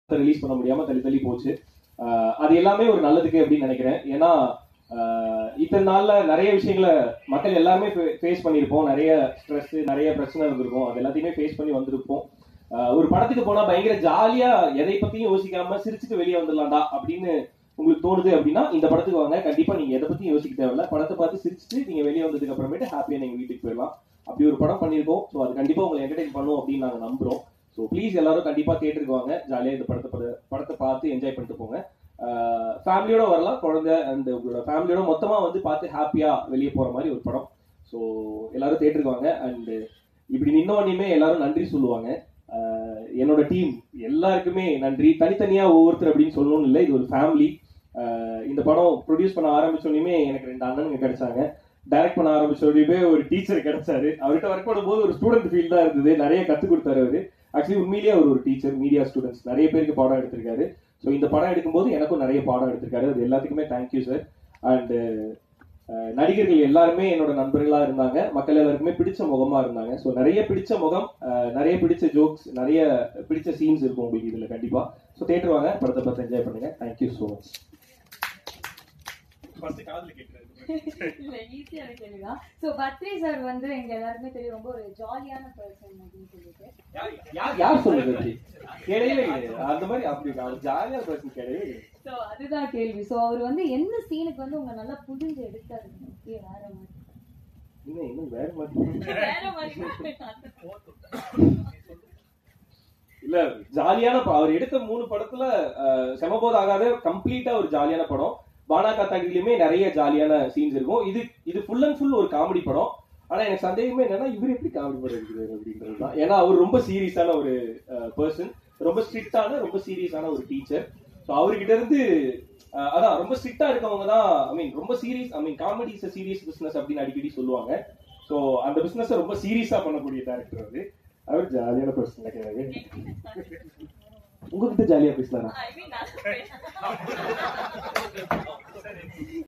Release பண்ண முடியாம தள்ளி தள்ளி போச்சு ஆஹ் அது எல்லாமே ஒரு நல்லதுக்கு அப்படின்னு நினைக்கிறேன் ஏன்னா ஆஹ் இத்தனை நாள்ல நிறைய விஷயங்களை மக்கள் எல்லாமே ஃபேஸ் பண்ணியிருப்போம் நிறைய ஸ்ட்ரெஸ் நிறைய பிரச்சனை இருந்திருக்கும் அது எல்லாத்தையுமே ஃபேஸ் பண்ணி வந்திருப்போம் ஆஹ் ஒரு படத்துக்கு போனா பயங்கர ஜாலியா எதை பத்தியும் யோசிக்காம சிரிச்சுட்டு வெளியே வந்துடலாம்டா அப்படின்னு உங்களுக்கு தோணுது அப்படின்னா இந்த படத்துக்கு வாங்க கண்டிப்பா நீங்க எதை பத்தியும் யோசிக்க தேவையில்ல படத்தை பார்த்து சிரிச்சுட்டு நீங்க வெளியே வந்ததுக்கு அப்புறமேட்டு ஹாப்பியா நீங்க வீட்டுக்கு போயிடலாம் அப்படி ஒரு படம் பண்ணியிருக்கோம் ஸோ அது கண்டிப்பா உங்களை என்டர்டைன் பண்ணும் அப்படின்னு நாங்க நம்புறோம் ஸோ ப்ளீஸ் எல்லாரும் கண்டிப்பா தேட்டருக்கு வாங்க ஜாலியா இந்த படத்தை பட- படத்தை பார்த்து என்ஜாய் பண்ணிட்டு போங்க ஃபேமிலியோட வரலாம் குழந்தை அண்ட் உங்களோட ஃபேமிலியோட மொத்தமா வந்து பார்த்து ஹாப்பியா வெளியே போற மாதிரி ஒரு படம் ஸோ எல்லாரும் தேட்டருக்கு வாங்க அண்ட் இப்படி நின்னோடனே எல்லாரும் நன்றி சொல்லுவாங்க ஆஹ் என்னோட டீம் எல்லாருக்குமே நன்றி தனித்தனியா ஒவ்வொருத்தர் அப்படின்னு சொல்லணும்னு இல்லை இது ஒரு ஃபேமிலி இந்த படம் ப்ரொடியூஸ் பண்ண ஆரம்பிச்சோடனே எனக்கு ரெண்டு அண்ணனுங்க கிடைச்சாங்க டைரக்ட் பண்ண ஆரம்பிச்சோடனே ஒரு டீச்சர் கிடைச்சாரு அவர்கிட்ட ஒர்க் பண்ணும்போது ஒரு ஸ்டூடெண்ட் ஃபீல் தான் இருந்தது நிறைய கற்றுக் கொடுத்தாரு அவரு ஆக்சுவலி உண்மையிலேயே அவர் ஒரு டீச்சர் மீடியா ஸ்டூடெண்ட்ஸ் நிறைய பேருக்கு பாடம் எடுத்திருக்காரு ஸோ இந்த படம் எடுக்கும்போது எனக்கும் நிறைய பாடம் எடுத்திருக்காரு அது எல்லாத்துக்குமே தேங்க்யூ சார் அண்ட் நடிகர்கள் எல்லாருமே என்னோட நண்பர்களா இருந்தாங்க மக்கள் எல்லாருக்குமே பிடிச்ச முகமா இருந்தாங்க ஸோ நிறைய பிடிச்ச முகம் அஹ், நிறைய பிடிச்ச ஜோக்ஸ் நிறைய பிடிச்ச சீன்ஸ் இருக்கும் உங்களுக்கு இதுல கண்டிப்பா ஸோ தேட்டர் வாங்க படத்தை பார்த்து என்ஜாய் பண்ணுங்க தேங்க்யூ ஸோ மச் இல்ல ஈஸியான கேள்விதான் சோ பத்ரி சார் வந்து எங்க எல்லாருக்குமே தெரியும் ரொம்ப ஒரு ஜாலியான பர்சன் அப்படின்னு சொல்லிட்டு யார் யார் சொல்றது அப்படி? கிடையவே கிடையாது அந்த மாதிரி அப்படி அவர் ஜாலியா பேசுறது கிடையவே கிடையாது சோ அதுதான் கேள்வி சோ அவர் வந்து எந்த சீனுக்கு வந்து உங்க நல்லா புரிஞ்சு எடுத்தாரு அப்படியே வேற மாதிரி இன்னும் இன்னும் வேற மாதிரி வேற மாதிரி இல்ல ஜாலியான ப- அவர் எடுத்த மூணு படத்துல அஹ், செமபோது ஆகாத கம்ப்ளீட்டா ஒரு ஜாலியான படம் பானா காத்தாடியிலுமே நிறைய ஜாலியான சீன்ஸ் இருக்கும் இது இது ஃபுல் அண்ட் ஃபுல் ஒரு காமெடி படம் ஆனா எனக்கு சந்தேகமே என்னன்னா இவர் எப்படி காமெடி படம் எடுக்கிறாரு அப்படின்றது தான் ஏன்னா அவர் ரொம்ப சீரியஸான ஒரு பர்சன் ரொம்ப ஸ்ட்ரிக்டான ரொம்ப சீரியஸான ஒரு டீச்சர் ஸோ அவர்கிட்ட இருந்து அஹ், அதான் ரொம்ப ஸ்ட்ரிக்டா இருக்கவங்க தான் ஐ மீன் ரொம்ப serious I mean comedy is serious business அப்படின்னு அடிக்கடி சொல்லுவாங்க ஸோ அந்த பிசினஸ் ரொம்ப சீரியஸா பண்ணக்கூடிய டேரக்டர் அது அவர் ஜாலியான பர்சன் கிடையாது உங்ககிட்ட ஜாலியா பேசலாம் I mean, that's